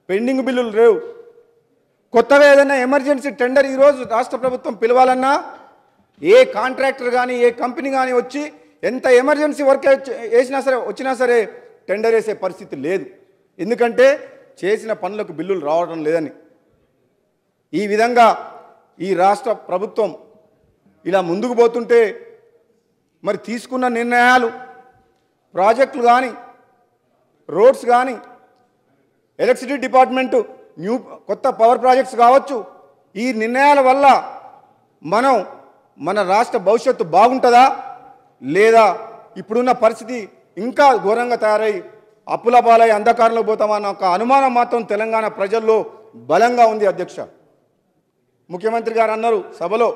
pending బిల్లులు లేవు కొత్తగా ఏదైనా ఎమర్జెన్సీ టెండర్ ఈరోజు రాష్ట్ర ప్రభుత్వం పిలవాలన్నా ఏ కాంట్రాక్టర్ కానీ ఏ కంపెనీ కానీ వచ్చి ఎంత ఎమర్జెన్సీ వర్క్ వేసినా సరే వచ్చినా సరే టెండర్ వేసే పరిస్థితి లేదు ఎందుకంటే చేసిన పనులకు బిల్లులు రావడం లేదని ఈ విధంగా ఈ రాష్ట్ర ప్రభుత్వం ఇలా ముందుకు పోతుంటే మరి తీసుకున్న నిర్ణయాలు ప్రాజెక్టులు కానీ రోడ్స్ కానీ ఎలక్ట్రిసిటీ డిపార్ట్మెంటు న్యూ కొత్త పవర్ ప్రాజెక్ట్స్ కావచ్చు ఈ నిర్ణయాల వల్ల మనం మన రాష్ట్ర భవిష్యత్తు బాగుంటుందా లేదా ఇప్పుడున్న పరిస్థితి ఇంకా ఘోరంగా తయారై అప్పుల పాలై అంధకారంలో పోతామన్న ఒక అనుమానం మాత్రం తెలంగాణ ప్రజల్లో బలంగా ఉంది అధ్యక్ష ముఖ్యమంత్రి గారు అన్నారు సభలో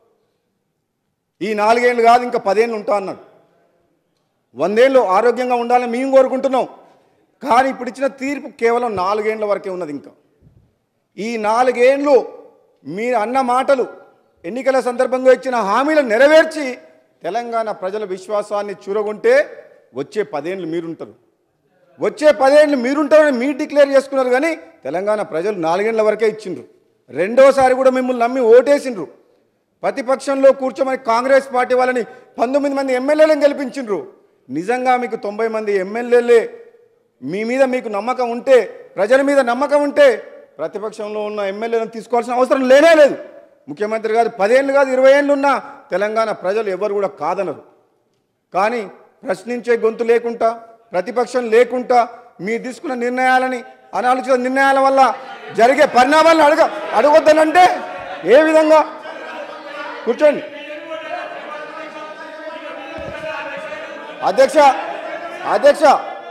ఈ నాలుగేళ్ళు కాదు ఇంకా పదేళ్ళు ఉంటా అన్నాడు వందేళ్ళు ఆరోగ్యంగా ఉండాలని మేము కోరుకుంటున్నాం కానీ ఇప్పుడు ఇచ్చిన తీర్పు కేవలం నాలుగేండ్ల వరకే ఉన్నది ఇంకా ఈ నాలుగేండ్లు మీరు అన్న మాటలు ఎన్నికల సందర్భంగా ఇచ్చిన హామీలను నెరవేర్చి తెలంగాణ ప్రజల విశ్వాసాన్ని చూరగొంటే వచ్చే పదేళ్ళు మీరుంటారు వచ్చే పదేళ్ళు మీరుంటారని మీరు డిక్లేర్ చేసుకున్నారు కానీ తెలంగాణ ప్రజలు నాలుగేళ్ల వరకే ఇచ్చిండ్రు రెండోసారి కూడా మిమ్మల్ని నమ్మి ఓటేసిండ్రు ప్రతిపక్షంలో కూర్చోమని కాంగ్రెస్ పార్టీ వాళ్ళని పంతొమ్మిది మంది ఎమ్మెల్యేలను గెలిపించిండ్రు నిజంగా మీకు తొంభై మంది ఎమ్మెల్యేలే మీ మీద మీకు నమ్మకం ఉంటే ప్రజల మీద నమ్మకం ఉంటే ప్రతిపక్షంలో ఉన్న ఎమ్మెల్యేలను తీసుకోవాల్సిన అవసరం లేనే లేదు ముఖ్యమంత్రి గారు పదేళ్ళు కాదు ఇరవై ఏళ్ళు ఉన్నా తెలంగాణ ప్రజలు ఎవరు కూడా కాదనరు కానీ ప్రశ్నించే గొంతు లేకుండా ప్రతిపక్షం లేకుండా మీరు తీసుకున్న నిర్ణయాలని అనాలోచిత నిర్ణయాల వల్ల జరిగే పరిణామాలను అడగ అడగొద్దనంటే ఏ విధంగా కూర్చోండి అధ్యక్ష అధ్యక్ష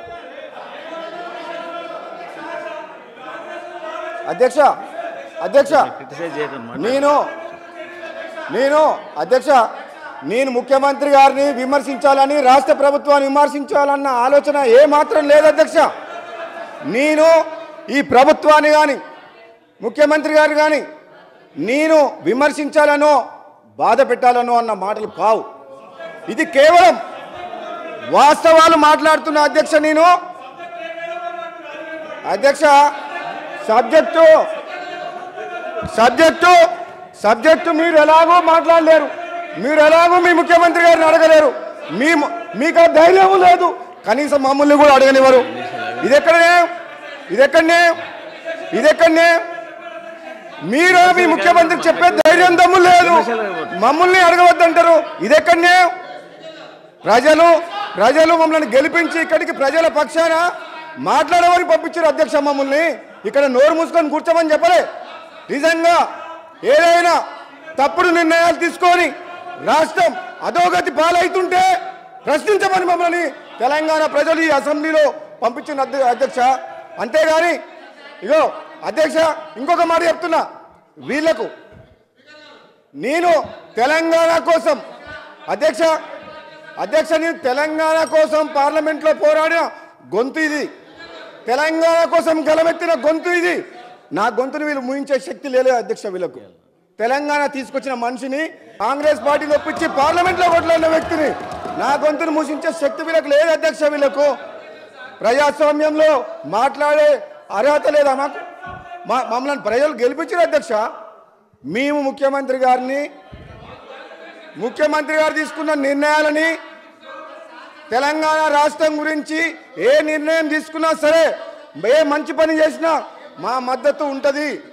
అధ్యక్ష అధ్యక్ష క్రిటిసైజ్ చేయకండి నేను నేను అధ్యక్ష నేను ముఖ్యమంత్రి గారిని విమర్శించాలని రాష్ట్ర ప్రభుత్వాన్ని విమర్శించాలన్న ఆలోచన ఏ మాత్రం లేదు అధ్యక్ష నేను ఈ ప్రభుత్వాన్ని కానీ ముఖ్యమంత్రి గారు కానీ నేను విమర్శించాలనో బాధ పెట్టాలనో అన్న మాటలు కావు ఇది కేవలం వాస్తవాలు మాట్లాడుతున్న అధ్యక్ష నేను అధ్యక్ష సబ్జెక్టు సబ్జెక్టు సబ్జెక్టు మీరు ఎలాగో మాట్లాడలేరు మీరు ఎలాగో మీ ముఖ్యమంత్రి గారిని అడగలేరు మీ మీకు ఆ ధైర్యం లేదు కనీసం మమ్మల్ని కూడా అడగనివ్వరు ఇది ఎక్కడనే ఇది ఎక్కడనే ఇది ఎక్కడనే మీరు మీ ముఖ్యమంత్రికి చెప్పే ధైర్యం దమ్ము లేదు మమ్మల్ని అడగవద్దంటారు ఇది ఎక్కడనే ప్రజలు ప్రజలు మమ్మల్ని గెలిపించి ఇక్కడికి ప్రజల పక్షాన మాట్లాడమని పంపించారు అధ్యక్ష మమ్మల్ని ఇక్కడ నోరు మూసుకొని కూర్చోమని చెప్పలే నిజంగా ఏదైనా తప్పుడు నిర్ణయాలు తీసుకొని రాష్ట్రం అధోగతి పాలవుతుంటే ప్రశ్నించమని మమ్మల్ని తెలంగాణ ప్రజలు ఈ అసెంబ్లీలో పంపించిన అధ్య- అధ్యక్ష అంతేగాని ఇగో అధ్యక్ష ఇంకొక మాట చెప్తున్నా వీళ్లకు నేను తెలంగాణ కోసం అధ్యక్ష అధ్యక్ష నేను తెలంగాణ కోసం పార్లమెంట్లో పోరాడిన గొంతు ఇది తెలంగాణ కోసం గలమెత్తిన గొంతు ఇది నా గొంతుని వీళ్ళు ముయించే శక్తి లేదు అధ్యక్ష వీళ్ళకు తెలంగాణ తీసుకొచ్చిన మనిషిని కాంగ్రెస్ పార్టీని ఒప్పించి పార్లమెంట్లో కొట్లాడిన వ్యక్తిని నా గొంతుని మూసించే శక్తి వీళ్ళకు లేదు అధ్యక్ష వీళ్ళకు ప్రజాస్వామ్యంలో మాట్లాడే అర్హత లేదా మాకు మా మమ్మల్ని ప్రజలు గెలిపించారు అధ్యక్ష మేము ముఖ్యమంత్రి గారిని ముఖ్యమంత్రి గారు తీసుకున్న నిర్ణయాలని తెలంగాణ రాష్ట్రం గురించి ఏ నిర్ణయం తీసుకున్నా సరే ఏ మంచి పని చేసినా మా మద్దతు ఉంటుంది